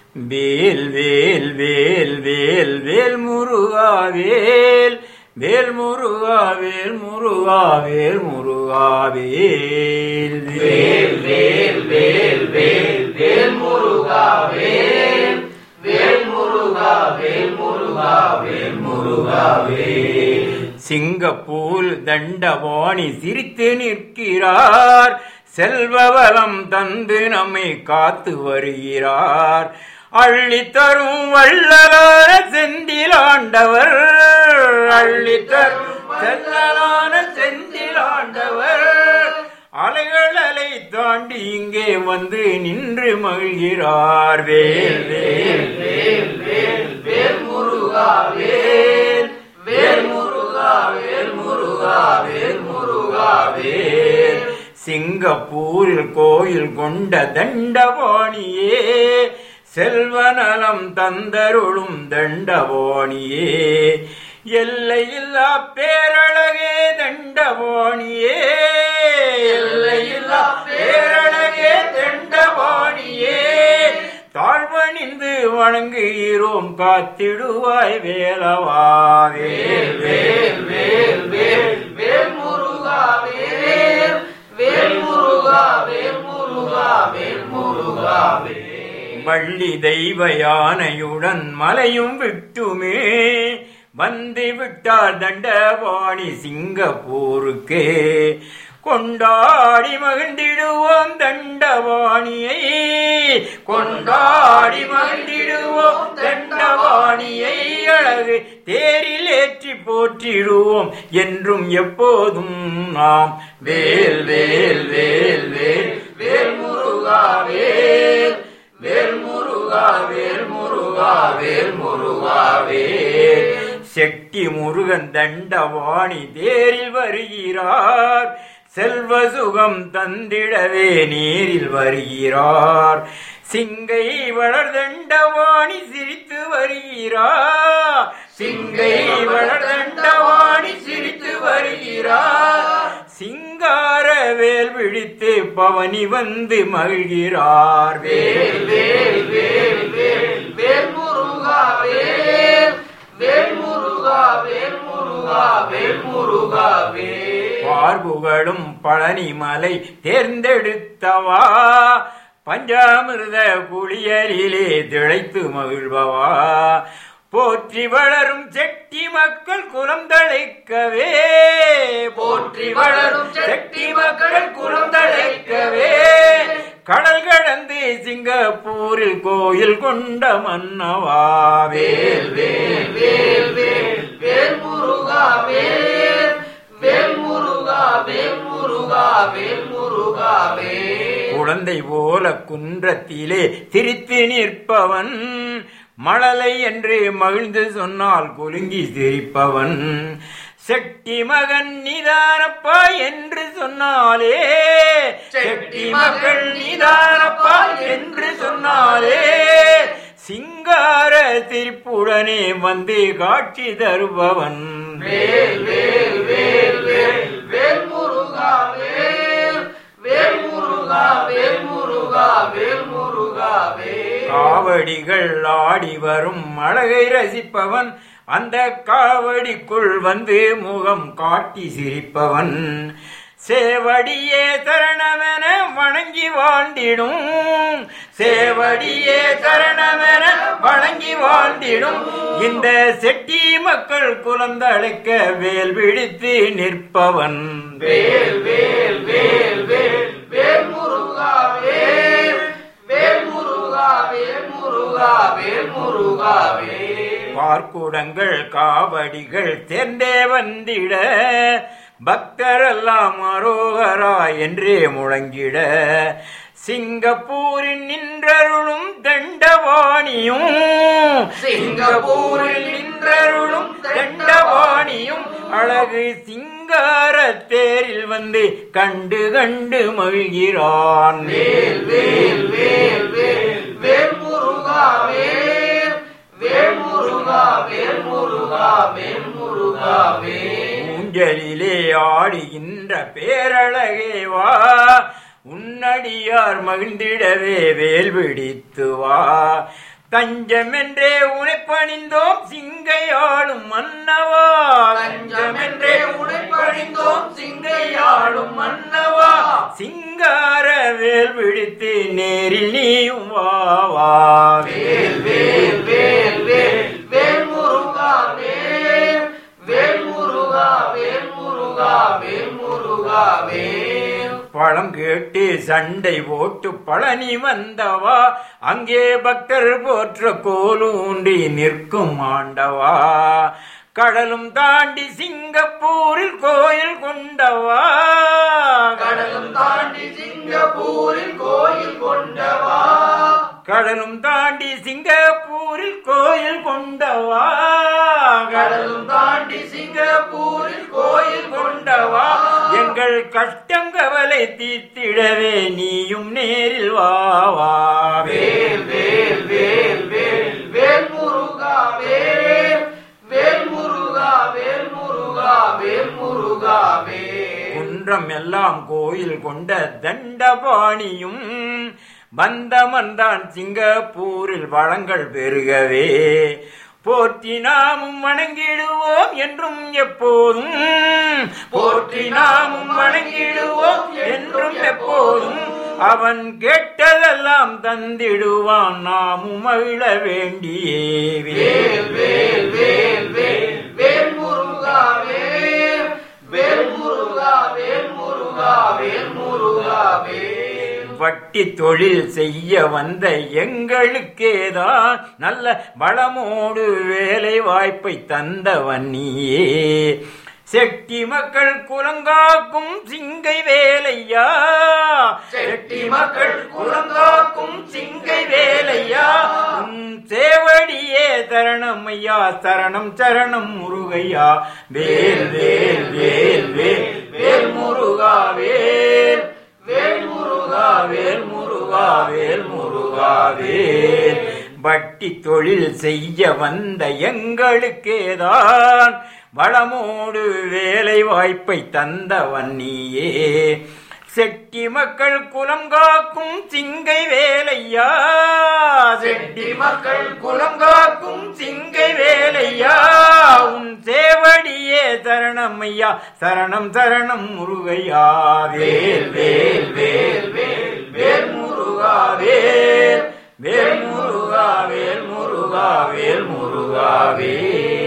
வேல் வேல் வேல் வேல் வேல் முருகா வேல் வேல் முருகா வேல் முருகா வேல் முருகா வேல் வேல் வேல் வேல் வேல் வேல் முருகா வேல் வேல் முருகா வேல் முருகா வேல் முருகா வேல் Singapore Dandapani சிரித்து நிற்கிறார் செல்வவலம் தந்து நம்மை காத்து வருகிறார் அள்ளி தரும் வள்ளலான செந்திலாண்டவர் அள்ளி தரும் செல்லலான செந்திலாண்டவர் அலைகள் அலை தாண்டி இங்கே வந்து நின்று மகிழ்கிறார் வேல் வேல் வேல் வேல் வேல் முருகா வேல் வேல் முருகா வேல் முருகா வேல் முருகா வேல் சிங்கப்பூரில் கோயில் கொண்ட தண்டபாணியே செல்வநலம் தந்தருளும் தண்டபாணியே எல்லையில்லா பேரழகே தண்டபாணியே எல்லையில்லா பேரழகே தண்டபாணியே தாழ்வணிந்து வணங்குகிறோம் காத்திடுவாய் வேலவா வேல் வேல் வேல் வேல் வேல் முருகா வேல் வேல் முருகா வேல் முருகா வேல் முருகா வேல் வள்ளி தெய்வ யானையுடன் மலையும் விட்டுமே வந்து விட்டார் தண்டபாணி சிங்கப்பூருக்கே கொண்டாடி மகிழ்ந்திடுவோம் தண்டபாணியை கொண்டாடி மகிழ்ந்திடுவோம் தண்டபாணியை அழகு தேரில் ஏற்றி போற்றிடுவோம் என்றும் எப்போதும் நாம் வேல் வேல் வேல் வேல் வேல் முருகா வேல் வேல் முருகா வேல் முருகா வேல் முருகா வேல் செட்டி முருகன் தண்டவாணி தேரில் வருகிறார் செல்வ சுகம் தந்திடவே நேரில் வருகிறார் சிங்கை வளர் தண்டவாணி சிரித்து வருகிறார் சிங்கை வளர் தண்டவாணி சிரித்து வருகிறார் சிங்கார வேல் விழித்து பவனி வந்து மகிழ்கிறார் வேல் வேல் வேல் வேல் வேல் முருகா வேல் வேல் முருகா வேல் முருகா வேல் முருகா வேல் பார்புகழும் பழனிமலை தேர்ந்தெடுத்தவா பஞ்சாமிர்த குளியலிலே திளைத்து மகிழ்பவா போற்றி வளரும் செட்டி மக்கள் குலம் தழைக்கவே போற்றி வளரும் செட்டி மக்கள் குலம் தழைக்கவே கடல் கடந்து சிங்கப்பூரில் கோயில் கொண்ட மன்னவா வேல் வேல் வேல் வேல் வேல் முருகா வேல் வேல் முருகா வேல் முருகா வேல் முருகா வேல் குழந்தை போல குன்றத்திலே சிரித்து நிற்பவன் மழலை என்று மகிழ்ந்து சொன்னால் குலுங்கி சிரிப்பவன் செட்டி மகன் நிதானப்பா என்று சொன்னாலே செட்டி மகள் நிதானப்பா என்று சொன்னாலே சிங்கார சிரிப்புடனே வந்து காட்சி தருபவன் வேல் வேல் வேல் வேல் வேல் முருகா வேல் வேல் முருகா வேல் முருகா வேல் முருகா வேல் காவடிகள் ஆடி வரும் அழகை ரசிப்பவன் அந்த காவடிக்குள் வந்து முகம் காட்டி சிரிப்பவன் சேவடியே சரணமென வணங்கி வாழ்ந்திடும் சேவடியே சரணமென வணங்கி வாழ்ந்திடும் இந்த செட்டி மக்கள் குலந்தழைக்க வேல் பிடித்து நிற்பவன் வேல் வேல் வேல் வேல் வேல் முருகா வேல் வேல் முருகா வேல் முருகா வேல் முருகா வேல் பார்க்குடங்கள் காவடிகள் தேர்ந்தே வந்திட பக்தரெல்லாம் அரோகரா என்றே முழங்கிட சிங்கப்பூரில் நின்றருளும் தண்டவாணியும் சிங்கப்பூரில் நின்றருளும் தண்டவாணியும் அழகு சிங்கார தேரில் வந்து கண்டு கண்டு மகிழ்கிறான் வேல் வேல் வேல் வேல் வேல் முருகா வேல் வேல் முருகா வேல் முருகா வேல் முருகா வேல் ஊஞ்சலிலே ஆடுகின்ற பேரழகே வா உன்னடியார் மகிழ்ந்திடவே வேல் பிடித்து வா தஞ்சமென்றே உனை பணிந்தோம் சிங்கையாளும் மன்னவா தஞ்சமென்றே உனை பணிந்தோம் சிங்கையாளும் மன்னவா சிங்கார வேல் விழித்து நேரில் நீயும் வாவா வேல் வேல் வேல் வேல் வேல் முருகா வேல் வேல் முருகா வேல் முருகா வேல் முருகா வேல் பழம் கேட்டு சண்டை போட்டு பழனி வந்தவா அங்கே பக்தர் போற்ற கோலூண்டி நிற்கும் ஆண்டவா கடலும் தாண்டி சிங்கப்பூரில் கோயில் கொண்டவா கடலும் தாண்டி சிங்கப்பூரில் கோயில் கொண்டவா கடலும் தாண்டி சிங்கப்பூரில் கோயில் கொண்டவா கடலும் தாண்டி சிங்கப்பூரில் கோயில் கொண்டவா எங்கள் கஷ்டம் கவலை தீர்த்திடவே நீயும் நேரில் வாவா வேல் வேல் வேல் வேல் வேல் முருகா வேல் வேல் முருகா வேல் முருகா வேல் முருகா வேல் குன்றம் எல்லாம் கோயில் கொண்ட தண்டபாணியும் வந்தமன்தான் சிங்கப்பூரில் வளங்கள் பெருகவே போற்றி நாமும் வணங்கிடுவோம் என்றும் எப்போதும் போற்றி நாமும் வணங்கிடுவோம் என்றும் எப்போதும் அவன் கேட்டதெல்லாம் தந்திடுவான் நாமும் மகிழ வேண்டியே வேல் வேல் வேல் வேல் வேல் முருகா வேல் வேல் முருகா வேல் முருகா வேல் முருகா வேல் வட்டி தொழில் செய்ய வந்த எங்களுக்கேதான் நல்ல வளமோடு வேலை வாய்ப்பை தந்தவன் நீயே செட்டி மக்கள் குலங்காக்கும் சிங்கை வேலையா செட்டி மக்கள் குலங்காக்கும் சிங்கை வேலையா உன் சேவடியே தரணம் ஐயா சரணம் சரணம் முருகையா வேல் வேல் வேல் வேல் வேல் முருகா வேல் வேல் முருகா வேல் முருகா வேல் முருகா வேல் வட்டி தொழில் செய்ய வந்த எங்களுக்கேதான் வளமோடு வேலை வாய்ப்பை தந்தவன் நீயே செட்டி மக்கள் குலம் காக்கும் சிங்கை வேலையா செட்டி மக்கள் குலம் காக்கும் சிங்கை வேலையா உன் சேவடியே சரணம் ஐயா சரணம் சரணம் முருகையா வேல் வேல் வேல் வேல் வேல் முருகா வேல் வேல் முருகா வேல் முருகா வேல் முருகா வேல்